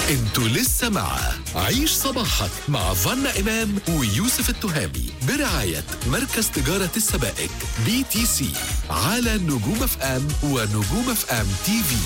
انتوا لسه مع عيش صباحك مع فنا إمام ويوسف التهامي برعاية مركز تجارة السبائك بي تي سي على نجوم اف ام ونجوم اف ام تي في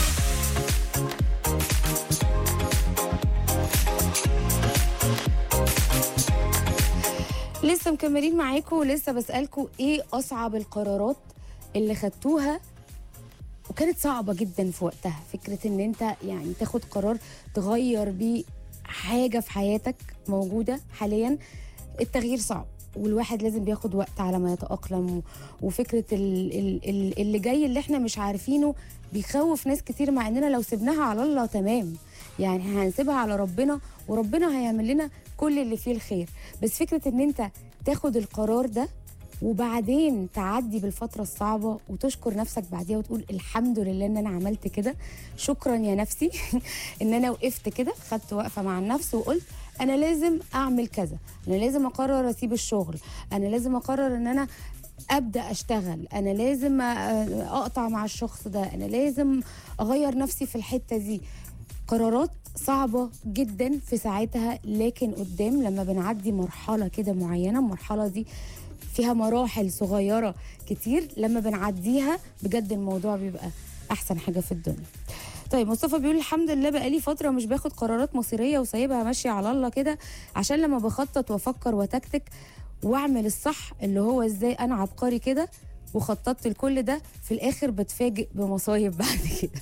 لسه مكملين معاكم ولسه بسألكم ايه أصعب القرارات اللي خدتوها وكانت صعبة جدا في وقتها فكرة ان انت يعني تاخد قرار تغير بيه حاجة في حياتك موجودة حاليا التغيير صعب والواحد لازم بياخد وقت على ما يتأقلم و- وفكرة ال ال ال اللي جاي اللي احنا مش عارفينه بيخوف ناس كتير مع اننا لو سيبناها على الله تمام يعني هنسيبها على ربنا وربنا هيعمل لنا كل اللي فيه الخير بس فكرة ان انت تاخد القرار ده وبعدين تعدي بالفترة الصعبة وتشكر نفسك بعديها وتقول الحمد لله ان انا عملت كده شكرا يا نفسي ان انا وقفت كده خدت وقفة مع النفس وقلت انا لازم اعمل كذا انا لازم اقرر اسيب الشغل انا لازم اقرر ان انا ابدا اشتغل انا لازم أ- اقطع مع الشخص ده انا لازم اغير نفسي في الحتة دي قرارات صعبة جدا في ساعتها لكن قدام لما بنعدي مرحلة كده معينة المرحلة دي فيها مراحل صغيرة كتير لما بنعديها بجد الموضوع بيبقى أحسن حاجة في الدنيا طيب مصطفى بيقول الحمد لله بقالي فترة مش باخد قرارات مصيرية وسايبها ماشية على الله كده عشان لما بخطط وافكر وتكتك واعمل الصح اللي هو ازاي انا عبقري كده وخططت لكل ده في الاخر بتفاجئ بمصايب بعد كده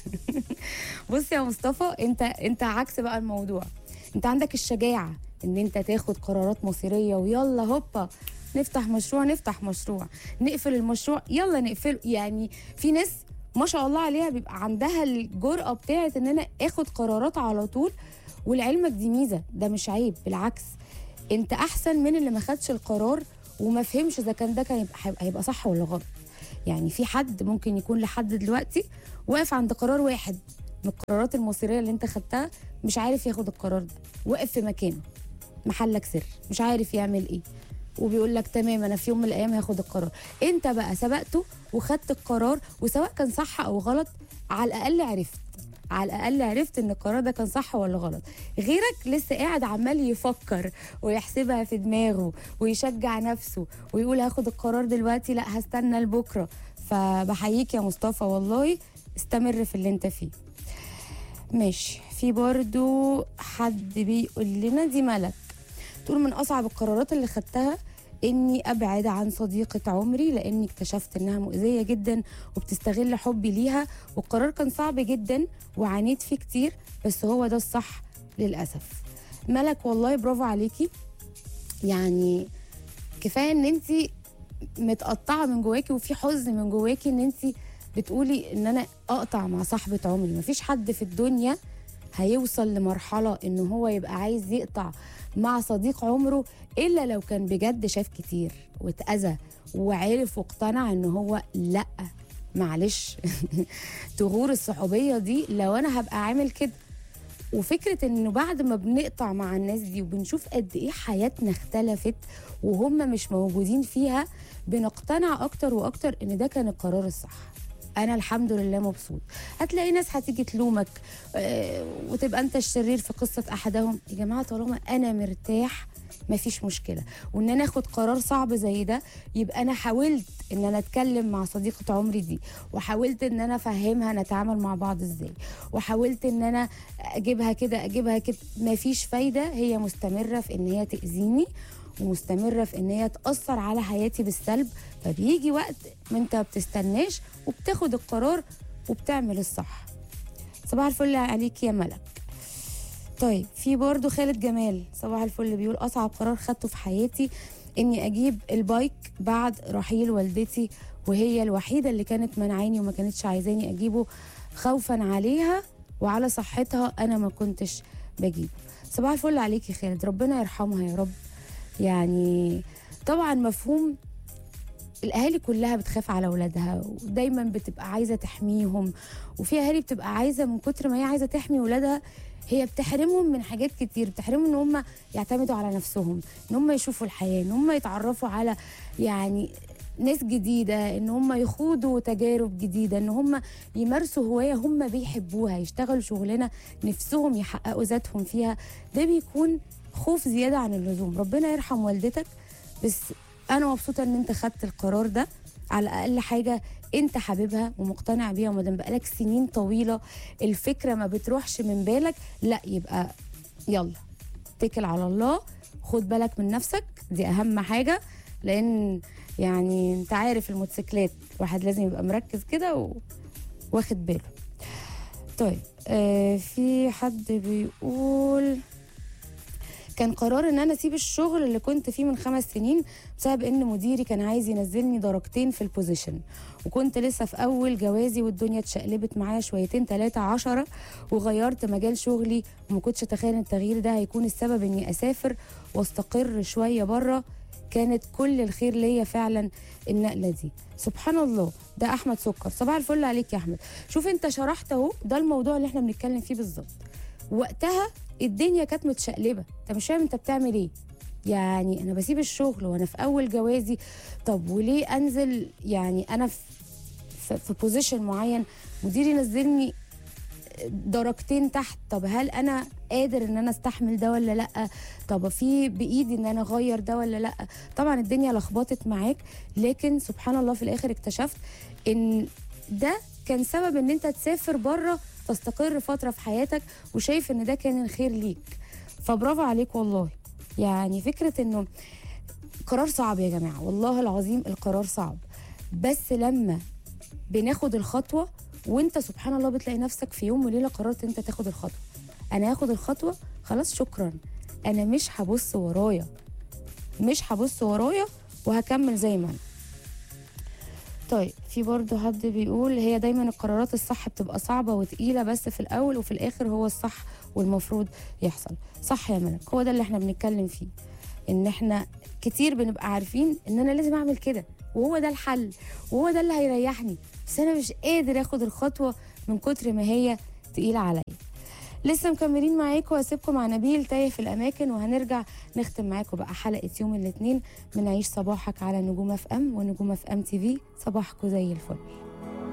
بص يا مصطفى انت انت عكس بقى الموضوع انت عندك الشجاعه ان انت تاخد قرارات مصيريه ويلا هوبا نفتح مشروع نفتح مشروع نقفل المشروع يلا نقفله يعني في ناس ما شاء الله عليها بيبقى عندها الجرأة بتاعت ان انا اخد قرارات على طول ولعلمك دي ميزة ده مش عيب بالعكس انت احسن من اللي ما خدش القرار وما فهمش اذا كان ده كان يبقى هيبقى صح ولا غلط يعني في حد ممكن يكون لحد دلوقتي واقف عند قرار واحد من القرارات المصيريه اللي انت خدتها مش عارف ياخد القرار ده واقف في مكانه محلك سر مش عارف يعمل ايه وبيقول لك تمام انا في يوم من الايام هاخد القرار انت بقى سبقته وخدت القرار وسواء كان صح او غلط على الاقل عرفت على الاقل عرفت ان القرار ده كان صح ولا غلط غيرك لسه قاعد عمال يفكر ويحسبها في دماغه ويشجع نفسه ويقول هاخد القرار دلوقتي لا هستنى لبكره فبحييك يا مصطفى والله استمر في اللي انت فيه ماشي في برضو حد بيقول لنا دي ملك تقول من اصعب القرارات اللي خدتها اني ابعد عن صديقه عمري لاني اكتشفت انها مؤذيه جدا وبتستغل حبي ليها والقرار كان صعب جدا وعانيت فيه كتير بس هو ده الصح للاسف ملك والله برافو عليكي يعني كفايه ان انت متقطعه من جواكي وفي حزن من جواكي ان انت بتقولي ان انا اقطع مع صاحبه عمري مفيش حد في الدنيا هيوصل لمرحله ان هو يبقى عايز يقطع مع صديق عمره الا لو كان بجد شاف كتير واتاذى وعرف واقتنع ان هو لا معلش تغور الصحوبيه دي لو انا هبقى عامل كده وفكره انه بعد ما بنقطع مع الناس دي وبنشوف قد ايه حياتنا اختلفت وهم مش موجودين فيها بنقتنع اكتر واكتر ان ده كان القرار الصح انا الحمد لله مبسوط هتلاقي ناس هتيجي تلومك آه، وتبقى انت الشرير في قصه احدهم يا جماعه طالما انا مرتاح مفيش مشكله وان انا اخد قرار صعب زي ده يبقى انا حاولت ان انا اتكلم مع صديقه عمري دي وحاولت ان انا افهمها نتعامل مع بعض ازاي وحاولت ان انا اجيبها كده اجيبها كده مفيش فايده هي مستمره في ان هي تاذيني ومستمره في ان هي تاثر على حياتي بالسلب فبيجي وقت ما انت ما بتستناش وبتاخد القرار وبتعمل الصح صباح الفل عليك يا ملك طيب في برضو خالد جمال صباح الفل بيقول اصعب قرار خدته في حياتي اني اجيب البايك بعد رحيل والدتي وهي الوحيده اللي كانت منعاني وما كانتش عايزاني اجيبه خوفا عليها وعلى صحتها انا ما كنتش بجيبه صباح الفل عليك يا خالد ربنا يرحمها يا رب يعني طبعا مفهوم الاهالي كلها بتخاف على اولادها ودايما بتبقى عايزه تحميهم وفي اهالي بتبقى عايزه من كتر ما هي عايزه تحمي ولادها هي بتحرمهم من حاجات كتير بتحرمهم ان هم يعتمدوا على نفسهم ان هم يشوفوا الحياه ان هم يتعرفوا على يعني ناس جديدة ان هم يخوضوا تجارب جديدة ان هم يمارسوا هواية هم بيحبوها يشتغلوا شغلانة نفسهم يحققوا ذاتهم فيها ده بيكون خوف زيادة عن اللزوم ربنا يرحم والدتك بس انا مبسوطة ان انت خدت القرار ده على الاقل حاجة انت حاببها ومقتنع بيها وما دام بقالك سنين طويلة الفكرة ما بتروحش من بالك لا يبقى يلا اتكل على الله خد بالك من نفسك دي اهم حاجة لان يعني انت عارف الموتوسيكلات الواحد لازم يبقى مركز كده و... واخد باله طيب آه في حد بيقول كان قرار ان انا اسيب الشغل اللي كنت فيه من خمس سنين بسبب ان مديري كان عايز ينزلني درجتين في البوزيشن وكنت لسه في اول جوازي والدنيا اتشقلبت معايا شويتين ثلاثة عشرة وغيرت مجال شغلي وما كنتش اتخيل ان التغيير ده هيكون السبب اني اسافر واستقر شوية بره كانت كل الخير ليا فعلا النقله دي سبحان الله ده احمد سكر صباح الفل عليك يا احمد شوف انت شرحت اهو ده الموضوع اللي احنا بنتكلم فيه بالظبط وقتها الدنيا كانت متشقلبه انت مش فاهم انت بتعمل ايه يعني انا بسيب الشغل وانا في اول جوازي طب وليه انزل يعني انا في في, في بوزيشن معين مديري نزلني درجتين تحت طب هل انا قادر ان انا استحمل ده ولا لا طب في بايدي ان انا اغير ده ولا لا طبعا الدنيا لخبطت معاك لكن سبحان الله في الاخر اكتشفت ان ده كان سبب ان انت تسافر بره تستقر فتره في حياتك وشايف ان ده كان الخير ليك فبرافو عليك والله يعني فكره انه قرار صعب يا جماعه والله العظيم القرار صعب بس لما بناخد الخطوه وانت سبحان الله بتلاقي نفسك في يوم وليله قررت انت تاخد الخطوه انا هاخد الخطوه خلاص شكرا انا مش هبص ورايا مش هبص ورايا وهكمل زي ما انا طيب في برضه حد بيقول هي دايما القرارات الصح بتبقى صعبه وتقيله بس في الاول وفي الاخر هو الصح والمفروض يحصل صح يا ملك هو ده اللي احنا بنتكلم فيه ان احنا كتير بنبقى عارفين ان انا لازم اعمل كده وهو ده الحل وهو ده اللي هيريحني بس انا مش قادر اخد الخطوه من كتر ما هي تقيله عليا لسه مكملين معاكم واسيبكم مع نبيل تايه في الاماكن وهنرجع نختم معاكم بقى حلقه يوم الاثنين من عيش صباحك على نجوم اف ام ونجوم اف ام تي في صباحكم زي الفل